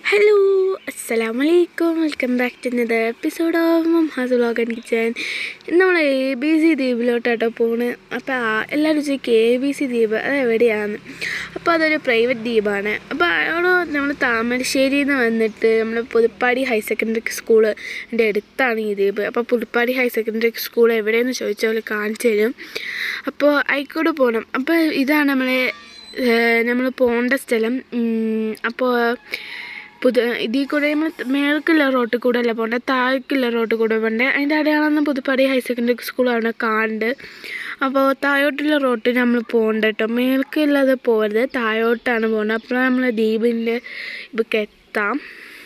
Hello അസ്സലാമു അലൈക്കും welcome back to the episode of മംഹാസ് വ്ളോഗ് ആൻഡ് കിച്ചൻ ഇന്ന് നമ്മൾ എ ബി സി ദ്വീപിലോട്ടാട്ടോ പോണ് അപ്പോൾ ആ എല്ലാവരും ചോദിക്കും എ ബി സി ദ്വീപ് അത് എവിടെയാണ് അപ്പോൾ അതൊരു പ്രൈവറ്റ് ദ്വീപാണ് അപ്പോൾ അവിടെ നമ്മൾ താമരശ്ശേരിയിൽ നിന്ന് വന്നിട്ട് നമ്മൾ പുതുപ്പാടി ഹയർ സെക്കൻഡറി സ്കൂളിൻ്റെ അടുത്താണ് ഈ ദ്വീപ് അപ്പോൾ പുതുപ്പാടി ഹയർ സെക്കൻഡറി സ്കൂൾ എവിടെയെന്ന് ചോദിച്ചാൽ കാണിച്ചു തരും അപ്പോൾ അയിക്കോട് പോകണം അപ്പോൾ ഇതാണ് നമ്മളെ നമ്മൾ പോകേണ്ട സ്ഥലം ഉം, അപ്പോൾ പുതു ഇതിൽ കൂടെ നമ്മൾ മേൽക്കുള്ള റോട്ടിൽ കൂടെ അല്ല പോകേണ്ടത് താഴേക്കുള്ള റോട്ടിൽ കൂടെ പോകേണ്ടത് അതിൻ്റെ അടയാളം പുതുപ്പാടി ഹയർ സെക്കൻഡറി സ്കൂളാണ് കാണുന്നത് അപ്പോൾ താഴോട്ടുള്ള റോട്ടിൽ നമ്മൾ പോകേണ്ട കേട്ടോ മേൽക്കുള്ളത് പോകരുത് താഴോട്ടാണ് പോകുന്നത് അപ്പോൾ നമ്മൾ ദ്വീപിൻ്റെ ഇതൊക്കെ എത്താം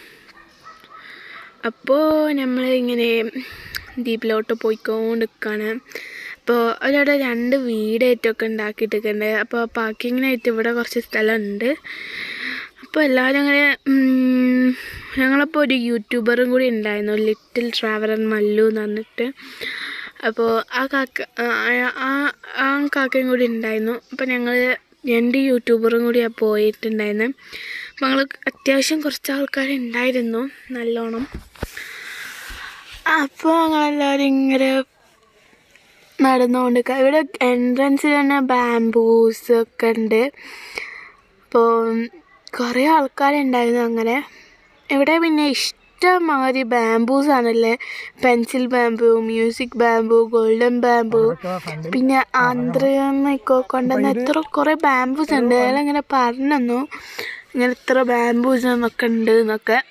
അപ്പോൾ നമ്മൾ ഇങ്ങനെ ദ്വീപിലോട്ട് പോയിക്കൊണ്ടിരിക്കുകയാണ് അപ്പോൾ ഒരവിടെ രണ്ട് വീടായിട്ടൊക്കെ ഉണ്ടാക്കിയിട്ടൊക്കെ അപ്പോൾ പാർക്കിങ്ങിനായിട്ട് ഇവിടെ കുറച്ച് സ്ഥലമുണ്ട് അപ്പോൾ എല്ലാവരും അങ്ങനെ ഉം, ഞങ്ങളപ്പോൾ ഒരു യൂട്യൂബറും കൂടി ഉണ്ടായിരുന്നു ലിറ്റിൽ ട്രാവലർ മല്ലു എന്ന് പറഞ്ഞിട്ട് അപ്പോൾ ആ കാക്ക ആ- ആ ആ കാക്കയും കൂടി ഉണ്ടായിരുന്നു അപ്പോൾ ഞങ്ങൾ രണ്ട് യൂട്യൂബറും കൂടിയാണ് പോയിട്ടുണ്ടായിരുന്നത് അപ്പോൾ ഞങ്ങൾ അത്യാവശ്യം കുറച്ച് ആൾക്കാരുണ്ടായിരുന്നു നല്ലോണം അപ്പോൾ ഞങ്ങളെല്ലാവരും ഇങ്ങനെ നടന്നുകൊണ്ട് ഇവിടെ എൻട്രൻസിൽ തന്നെ ബാംബൂസ് ഒക്കെ ഉണ്ട് അപ്പോൾ കുറേ ആൾക്കാരുണ്ടായിരുന്നു അങ്ങനെ ഇവിടെ പിന്നെ ഇഷ്ടംമാതിരി ബാംബൂസ് ആണല്ലേ pencil bamboo music bamboo golden bamboo പിന്നെ ആന്ധ്രന്നൊക്കെ കൊണ്ടുവന്ന എത്ര കുറേ ബാംബൂസ് ഉണ്ട് അയാൾ ഇങ്ങനെ പറഞ്ഞു ഇങ്ങനെ ഇത്ര ബാംബൂസ് എന്നൊക്കെ ഉണ്ട് എന്നൊക്കെ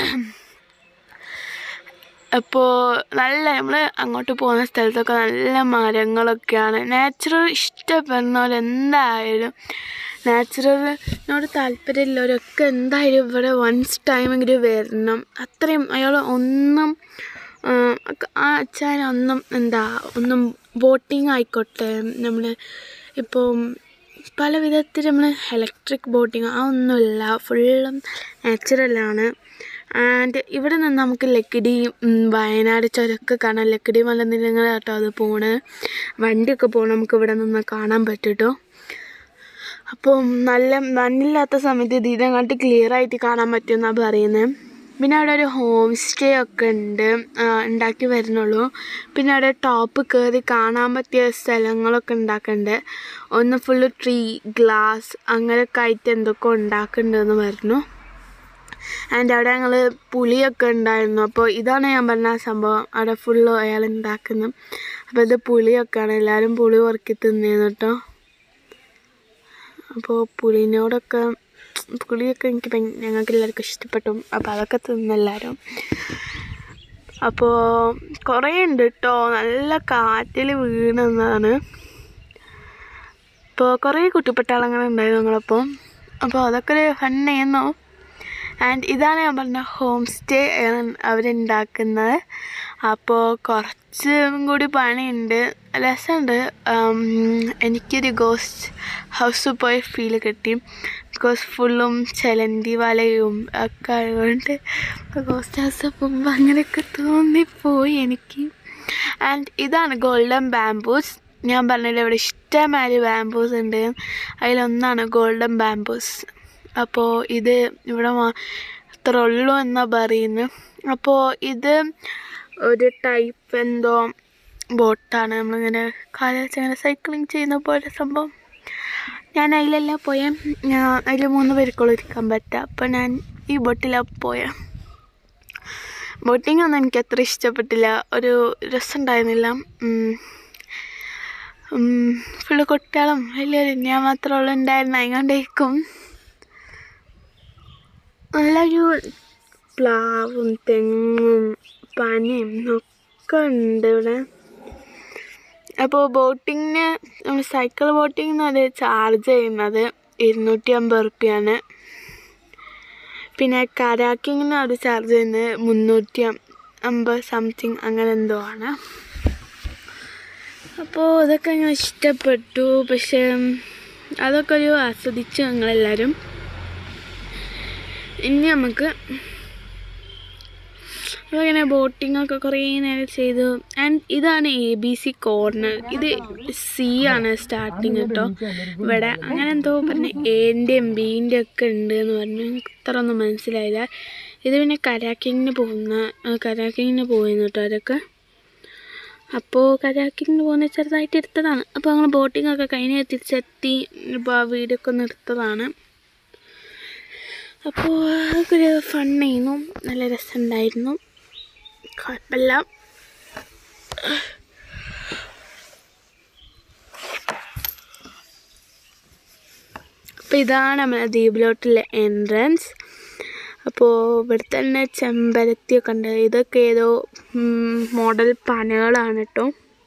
അപ്പോൾ നല്ല നമ്മൾ അങ്ങോട്ട് പോകുന്ന സ്ഥലത്തൊക്കെ നല്ല മരങ്ങളൊക്കെയാണ് നാച്ചുറൽ ഇഷ്ടപ്പെടുന്നവർ എന്തായാലും നാച്ചുറലിനോട് താല്പര്യമുള്ളവരൊക്കെ എന്തായാലും ഇവിടെ വൺസ് ടൈമെങ്കിലും വരണം അത്രയും അയാൾ ഒന്നും ആ, ആ അച്ഛൻ ഒന്നും എന്താ ഒന്നും ബോട്ടിങ് ആയിക്കോട്ടെ നമ്മൾ ഇപ്പോൾ പല വിധത്തിൽ നമ്മൾ ഇലക്ട്രിക് ബോട്ടിങ് ആ ഒന്നുമില്ല ഫുള്ളും നാച്ചുറലാണ് ആൻഡ് ഇവിടെ നിന്ന് നമുക്ക് ലക്കിടി ഉം, വയനാട് ചുരമൊക്കെ കാണാം ലക്കിടി മലനിരങ്ങൾ കേട്ടോ അത് പോണ് വണ്ടിയൊക്കെ പോകണം നമുക്ക് ഇവിടെ നിന്ന് കാണാൻ പറ്റും കേട്ടോ അപ്പോൾ നല്ല മണ്ണില്ലാത്ത സമയത്ത് ഇത് ഇതിനങ്ങോട്ട് ക്ലിയർ ആയിട്ട് കാണാൻ പറ്റുമെന്നാണ് പറയുന്നത് പിന്നെ അവിടെ ഒരു ഹോം സ്റ്റേ ഒക്കെ ഉണ്ട് ആ, ഉണ്ടാക്കി വരുന്നുള്ളൂ പിന്നെ അവിടെ ടോപ്പ് കയറി കാണാൻ പറ്റിയ സ്ഥലങ്ങളൊക്കെ ഉണ്ടാക്കുന്നുണ്ട് ഒന്ന് ഫുള്ള് ട്രീ ഗ്ലാസ് അങ്ങനെയൊക്കെ ആയിട്ട് എന്തൊക്കെ ഉണ്ടാക്കുന്നുണ്ടെന്ന് പറഞ്ഞു ആൻഡ് അവിടെ ഞങ്ങൾ പുളിയൊക്കെ ഉണ്ടായിരുന്നു അപ്പോൾ ഇതാണ് ഞാൻ പറഞ്ഞ ആ സംഭവം അവിടെ ഫുള്ള് അയാൾ ഉണ്ടാക്കുന്നത് അപ്പോൾ ഇത് പുളിയൊക്കെയാണ് എല്ലാവരും പുളി ഉറക്കി തിന്നേന്ന് കേട്ടോ അപ്പോൾ പുളിനോടൊക്കെ പുളിയൊക്കെ എനിക്ക് ഭയ- ഞങ്ങൾക്ക് എല്ലാവർക്കും ഇഷ്ടപ്പെട്ടു അപ്പോൾ അതൊക്കെ തിന്നെല്ലാവരും അപ്പോൾ കുറേ ഉണ്ട് കേട്ടോ നല്ല കാറ്റിൽ വീണെന്നാണ് ഇപ്പോൾ കുറേ കുട്ടിപ്പട്ടാളങ്ങൾ ഉണ്ടായിരുന്നു ഞങ്ങളപ്പോൾ അപ്പോൾ അതൊക്കെ ഒരു ഫണ്ണായിരുന്നു ആൻഡ് ഇതാണ് ഞാൻ പറഞ്ഞ ഹോം സ്റ്റേ അവരുണ്ടാക്കുന്നത് അപ്പോൾ കുറച്ചും കൂടി പണിയുണ്ട് രസമുണ്ട് ഉം, എനിക്കൊരു ഗോസ്റ്റ് ഹൗസ് പോയ ഫീൽ കിട്ടി ബിക്കോസ് ഫുള്ളും ചെലന്തി വലയും ഒക്കെ ആയതുകൊണ്ട് ഗോസ്റ്റ് ഹൗസ് പോകുമ്പോൾ അങ്ങനെയൊക്കെ തോന്നിപ്പോയി എനിക്ക് ആൻഡ് ഇതാണ് ഗോൾഡൻ ബാംബൂസ് ഞാൻ പറഞ്ഞില്ല ഇവിടെ ഇഷ്ടമാതിരി ബാംബൂസ് ഉണ്ട് അതിലൊന്നാണ് ഗോൾഡൻ ബാംബൂസ് അപ്പോൾ ഇത് ഇവിടെ മാ- ഇത്ര ഉള്ളൂ എന്നാണ് പറയുന്നത് അപ്പോൾ ഇത് ഒരു ടൈപ്പ് എന്തോ ബോട്ടാണ് നമ്മളിങ്ങനെ കാലത്ത് ഇങ്ങനെ സൈക്ലിംഗ് ചെയ്യുന്ന പോലെ സംഭവം ഞാൻ അതിലല്ല പോയ ഞാൻ അതിൽ മൂന്ന് പേർക്കുള്ള ഇരിക്കാൻ പറ്റുക അപ്പോൾ ഞാൻ ഈ ബോട്ടിലാണ് പോയ ബോട്ടിംഗ് ഒന്നും എനിക്ക് അത്ര ഇഷ്ടപ്പെട്ടില്ല ഒരു രസമുണ്ടായിരുന്നില്ല ഫുള്ള് കുട്ടികളും വലിയൊരു ഞാൻ മാത്രമുള്ള ഉണ്ടായിരുന്നു അതുകൊണ്ടേക്കും നല്ലൊരു പ്ലാവും തെങ്ങും പനയും ഒക്കെ ഉണ്ട് ഇവിടെ അപ്പോൾ ബോട്ടിങ്ങിന് നമ്മൾ സൈക്കിൾ ബോട്ടിങ്ങിന് അത് ചാർജ് ചെയ്യുന്നത് ഇരുന്നൂറ്റി അമ്പത് റുപ്യാണ് പിന്നെ കരാക്കിങ്ങിന് അത് ചാർജ് ചെയ്യുന്നത് മുന്നൂറ്റി അമ്പത് സംതിങ് അങ്ങനെ എന്തോ ആണ് അപ്പോൾ അതൊക്കെ ഞാൻ ഇഷ്ടപ്പെട്ടു പക്ഷേ അതൊക്കെ ഒരു ആസ്വദിച്ചു ഞങ്ങളെല്ലാവരും ഇനി നമുക്ക് അപ്പോൾ ഇങ്ങനെ ബോട്ടിംഗ് ഒക്കെ കുറേ നേരം ചെയ്തു ആൻഡ് ഇതാണ് എ ബി സി കോർണർ ഇത് സി ആണ് സ്റ്റാർട്ടിങ് കേട്ടോ ഇവിടെ അങ്ങനെ എന്തോ പറഞ്ഞു എൻ്റെയും ബീൻ്റെ ഒക്കെ ഉണ്ട് എന്ന് പറഞ്ഞു എനിക്ക് ഇത്ര ഒന്നും മനസ്സിലായില്ല ഇത് പിന്നെ കരാക്കിങ്ങിന് പോകുന്ന കരാക്കിങ്ങിന് പോയിരുന്നു കേട്ടോ അവരൊക്കെ അപ്പോൾ കരാക്കിങ്ങിന് പോകുന്ന ചെറുതായിട്ട് എടുത്തതാണ് അപ്പോൾ ഞങ്ങൾ ബോട്ടിംഗ് ഒക്കെ കഴിഞ്ഞ് തിരിച്ചെത്തി ഇപ്പോൾ ആ വീഡിയോ ഒക്കെ ഒന്ന് എടുത്തതാണ് അപ്പോൾ അതൊക്കെ ഒരു ഫണ്ണായിരുന്നു നല്ല രസമുണ്ടായിരുന്നു കുഴപ്പമില്ല അപ്പോൾ ഇതാണ് നമ്മുടെ ദ്വീപിലോട്ടുള്ള എൻട്രൻസ് അപ്പോൾ ഇവിടെ തന്നെ ചെമ്പരത്തിയൊക്കെ ഉണ്ട് ഇതൊക്കെ ഏതോ മോഡൽ പനകളാണ് കേട്ടോ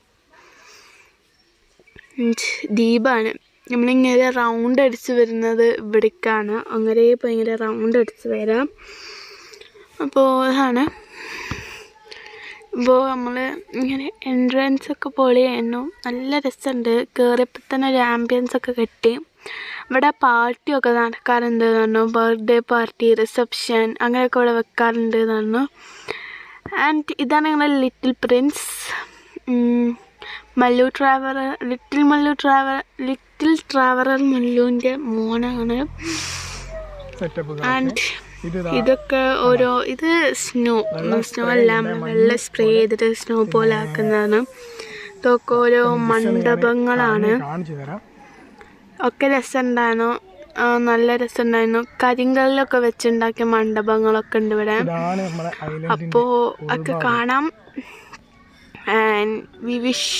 ദ്വീപാണ് നമ്മളിങ്ങനെ റൗണ്ട് അടിച്ച് വരുന്നത് ഇവിടേക്കാണ് അങ്ങനെ ഇപ്പോൾ ഇങ്ങനെ റൗണ്ട് അടിച്ച് വരാം അപ്പോൾ അതാണ് ഇപ്പോൾ നമ്മൾ ഇങ്ങനെ എൻട്രൻസ് ഒക്കെ പൊളിയായിരുന്നു നല്ല രസമുണ്ട് കയറിയപ്പോൾ തന്നെ ഒരു ആംബിയൻസ് ഒക്കെ കിട്ടി ഇവിടെ പാർട്ടിയൊക്കെ നടക്കാറുണ്ട് പറഞ്ഞു ബർത്ത്ഡേ പാർട്ടി റിസപ്ഷൻ അങ്ങനെയൊക്കെ ഇവിടെ വെക്കാറുണ്ട് പറഞ്ഞു ആൻഡ് ഇതാണ് ഞങ്ങളുടെ little prince Mallu traveler little Mallu travel little traveler മല്ലുവിൻ്റെ മോനാണ് സെറ്റപ്പ് ആൻഡ് ഇത് ഇതൊക്കെ ഓരോ ഇത് സ്നോ സ്നോ അല്ല വെള്ളം സ്പ്രേ ചെയ്തിട്ട് സ്നോ പോലെ ആക്കുന്നതാണ് ഇതൊക്കെ ഓരോ മണ്ഡപങ്ങളാണ് കാണിച്ചു തരാം ഒക്കെ രസമുണ്ടായിരുന്നു ആ, നല്ല രസമുണ്ടായിരുന്നു കരിങ്കല്ലിലൊക്കെ വെച്ചുണ്ടാക്കിയ മണ്ഡപങ്ങളൊക്കെ ഉണ്ട് ഇവിടെ ഇതാണ് നമ്മളെ ഐലൻഡിന്റെ അപ്പോൾ ഒക്കെ കാണാം ആൻഡ് വി വിഷ്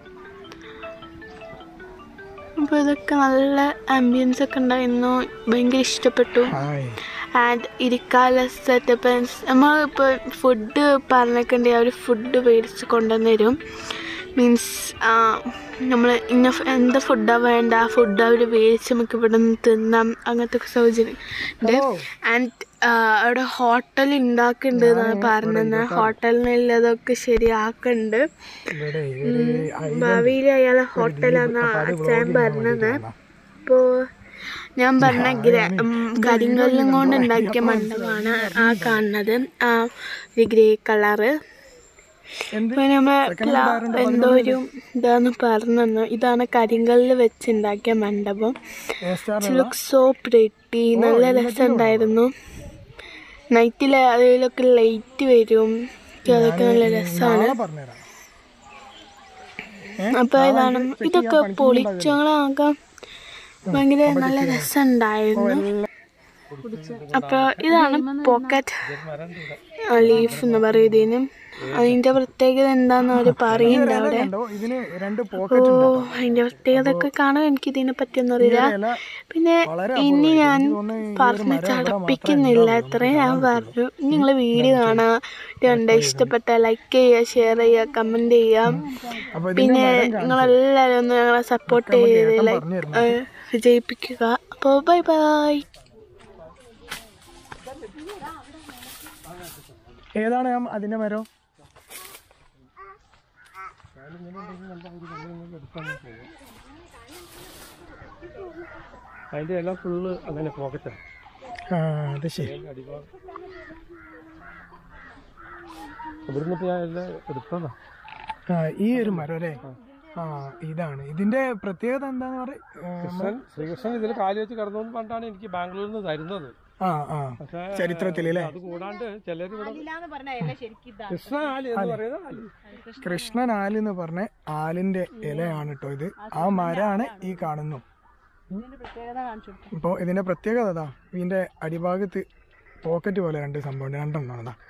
അപ്പോൾ ഇതൊക്കെ നല്ല ആംബിയൻസ് ഒക്കെ ഉണ്ടായിരുന്നു ഭയങ്കര ഇഷ്ടപ്പെട്ടു ഹായ് ആൻഡ് ഇരിക്കാനുള്ള സെറ്റപ്പ് നമ്മൾ ഇപ്പോൾ ഫുഡ് പറഞ്ഞിട്ടുണ്ടെങ്കിൽ അവർ ഫുഡ് മേടിച്ച് കൊണ്ടുവന്ന് തരും മീൻസ് നമ്മൾ ഇന്ന ഫ- എന്ത് ഫുഡാണ് വേണ്ട ആ ഫുഡ് അവർ മേടിച്ച് നമുക്ക് ഇവിടെ നിന്ന് തിന്നാം അങ്ങനത്തെ ഒക്കെ സൗകര്യം ഉണ്ട് ആൻഡ് അവിടെ ഹോട്ടൽ ഉണ്ടാക്കുന്നുണ്ട് എന്നാണ് പറഞ്ഞത് ഹോട്ടലിനുള്ളതൊക്കെ ശരിയാക്കുന്നുണ്ട് ഇവിടെ ഒരു ഭാവിയിൽ അയാളെ ഹോട്ടലാണ് അച്ഛൻ പറഞ്ഞത് അപ്പോൾ ഞാൻ പറഞ്ഞ ഗ്ര ഉം, കരിങ്കല്ലും കൊണ്ട് ഉണ്ടാക്കിയ മണ്ഡപമാണ് ആ കാണുന്നത് ആ ഒരു ഗ്രേ കളറ് എന്ത് അപ്പോൾ നമ്മൾ എന്തോ ഒരു ഇതാന്ന് പറഞ്ഞു ഇതാണ് കരിങ്കല്ല് വെച്ചുണ്ടാക്കിയ മണ്ഡപം a star look so pretty നല്ല രസമുണ്ടായിരുന്നു നൈറ്റിൽ അതിലൊക്കെ ലൈറ്റ് വരും അതൊക്കെ നല്ല രസമാണ് നാളെ പറഞ്ഞുതരാം അപ്പോൾ ഇതാണ് ഇതൊക്കെ പൊളിച്ചങ്ങളാകാം ഭയങ്കര നല്ല രസമുണ്ടായിരുന്നു അപ്പോൾ ഇതാണ് പോക്കറ്റ് ലീഫ് എന്ന് പറയുന്നതിന് അതിൻ്റെ പ്രത്യേകത എന്താണെന്ന് അവർ പറയുന്നുണ്ട് അവിടെ കണ്ടോ ഇതിന് രണ്ട് ഓ പോക്കറ്റ് ഉണ്ട് അതിൻ്റെ പ്രത്യേകത ഒക്കെ കാണാൻ എനിക്ക് ഇതിനെ പറ്റിയൊന്നും അറിയില്ല ഇല പിന്നെ വളരെ ഇനി ഞാൻ തോന്നുന്നു ഈ ഒരു പറഞ്ഞ് മരം ഇവിടെ ചടപ്പിക്കുന്നില്ല ഇത്രയും ഞാൻ പറഞ്ഞു നിങ്ങൾ വീഡിയോ കാണാ കണ്ട ഇഷ്ടപ്പെട്ട ലൈക്ക് ചെയ്യുക ഷെയർ ചെയ്യുക കമൻറ്റ് ചെയ്യുക അപ്പൊ പിന്നെ നിങ്ങളെല്ലാവരും ഒന്ന് ഞങ്ങളെ സപ്പോർട്ട് ചെയ്ത് ലൈക്ക് പറഞ്ഞു തരുന്നു വിജയിപ്പിക്കുക അപ്പോൾ ബൈ ബൈ ഏതാണ് ഞാൻ അതിന്റെ മരം അതിന്റെ എല്ലാം ഫുള്ള് അങ്ങനെ പോക്കറ്റാണ് ആ അത് ശരി ഇവിടുന്ന് ഇപ്പൊ ഞാൻ എല്ലാം എടുത്തതാ ആ ഈ ഒരു മരം അല്ലേ ആ ഇതാണ് ഇതിന്റെ പ്രത്യേകത എന്താന്ന് പറയും കൃഷ്ണൻ ശ്രീകൃഷ്ണൻ ഇതിൽ കാലി വെച്ച് കിടന്നു പണ്ടാണ് എനിക്ക് ബാംഗ്ലൂരിൽ നിന്ന് തരുന്നത് ആ ആ പക്ഷേ ചരിത്രത്തിലല്ലേ അത് കൂടാണ്ട് ചിലർ ഇവിടെ കൃഷ്ണ ആല് എന്ന് പറയുന്നത് ആല് കൃഷ്ണൻ ആല് എന്ന് പറഞ്ഞ ആലിന്റെ ഇലയാണ് കേട്ടോ ഇത് ആ മരമാണ് ഈ കാണുന്നു ഇപ്പോ ഇതിന്റെ പ്രത്യേകത അതാ ഇതിന്റെ അടിഭാഗത്ത് പോക്കറ്റ് പോലെ രണ്ട് സംഭവം രണ്ടെണ്ണം അതാ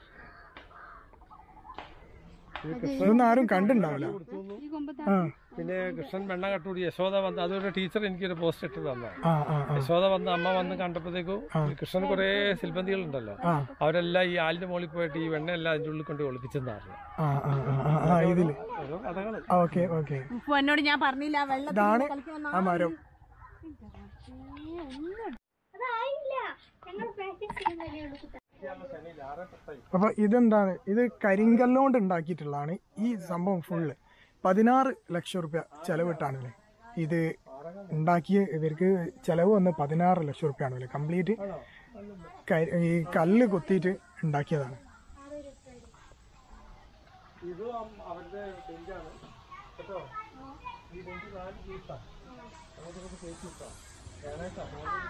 ഇതൊന്നും ആരും കണ്ടിണ്ടാവില്ല ആ പിന്നെ കൃഷ്ണൻ വെണ്ണ കട്ടുകൂടി യശോദ വന്ന് അതൊരു ടീച്ചർ എനിക്കൊരു പോസ്റ്റ് ഇട്ട് തന്ന ആ ആ ആ യശോദ വന്ന് അമ്മ വന്ന് കണ്ടപ്പോഴത്തേക്കും ഈ കൃഷ്ണൻ കുറേ സിൽബന്തികൾ ഉണ്ടല്ലോ ആ അവരെല്ലാം ഈ ആലിന്റെ മുകളിൽ പോയിട്ട് ഈ വെണ്ണയെല്ലാം അതിന്റെ ഉള്ളിൽ കൊണ്ട് ഒളിപ്പിച്ചെന്നായിരുന്നു ആ ആ ആ ആ ആ ഇതില് ഓരോ കഥകള് ഓക്കെ ഓക്കെ എന്നോട് ഞാൻ പറഞ്ഞില്ല വെള്ളം ഇതാണ് ആ മരം അപ്പൊ ഇതെന്താണ് ഇത് കരിങ്കല്ലുകൊണ്ട് ഉണ്ടാക്കിയിട്ടുള്ളതാണ് ഈ സംഭവം ഫുള്ള് പതിനാറ് ലക്ഷം റുപ്യ ചെലവിട്ടാണ് ഇതിന് ഇത് ഉണ്ടാക്കിയ ഇവർക്ക് ചെലവ് വന്ന് പതിനാറ് ലക്ഷം റുപ്യ ആണ് കംപ്ലീറ്റ് ഈ കല്ല് കൊത്തിയിട്ട് ഉണ്ടാക്കിയതാണ് ഇത് അവരുടെ ബെഞ്ചാണ് കേട്ടോ ഈ ബെഞ്ച് നാല് പീസാണ് അങ്ങോട്ട് ഇങ്ങോട്ട് കയറ്റി വിട്ടാ ഞായറാഴ്ച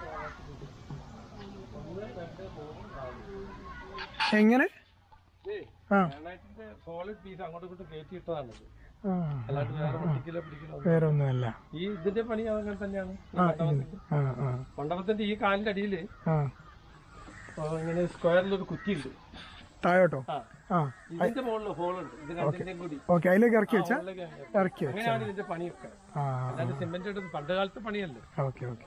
ഒന്ന് രണ്ട് മൂന്ന് നാല് എങ്ങനെ ഇതേ ആ ഗ്രാനൈറ്റിന്റെ സോളിഡ് പീസ് അങ്ങോട്ട് ഇങ്ങോട്ട് കയറ്റി ഇട്ടതാണിത് ആ അല്ലാണ്ട് വേറെ പൊട്ടിക്കലോ പിടിക്കലോ ഒന്നും. വേറെ ഒന്നുമല്ല ഈ ഇതിന്റെ പണി അങ്ങനെ തന്നെയാണ് ഈ ആ മണ്ഡപത്തിന്റെ ആ ആ മണ്ഡപത്തിന്റെ ഈ കാലിന്റെ അടിയിൽ ആ ഇങ്ങനെ സ്ക്വയറിലൊരു കുറ്റിയുണ്ട് താഴോട്ടോ ആ ആ ഇതിന്റെ മുകളിൽ ഹോളുണ്ട് ഇത് രണ്ടിന്റെയും കൂടി ഓക്കെ അതിലേക്ക് ഇറക്കി വെച്ചാ ഹോളിലേക്ക് അങ്ങ് ഇറക്കി വെച്ചാ അങ്ങനെയാണ് ഇതിന്റെ പണിയൊക്കെ ആ അല്ലാണ്ട് സിമെന്റ് ഇട്ടത് പണ്ട് കാലത്തെ പണിയല്ലേ ഓക്കെ ഓക്കെ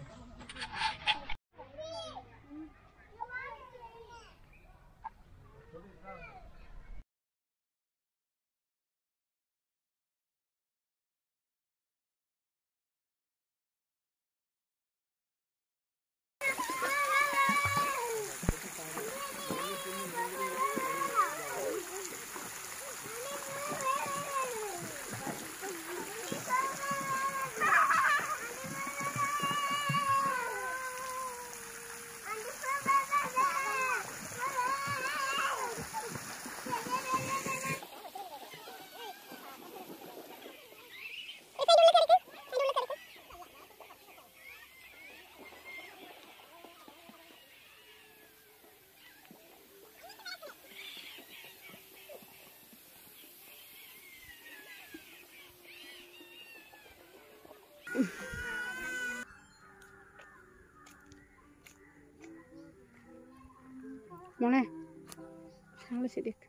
മോളെ ഞങ്ങള് ശരിയാക്ക്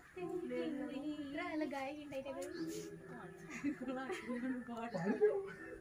ഗായകണ്ടായിട്ട്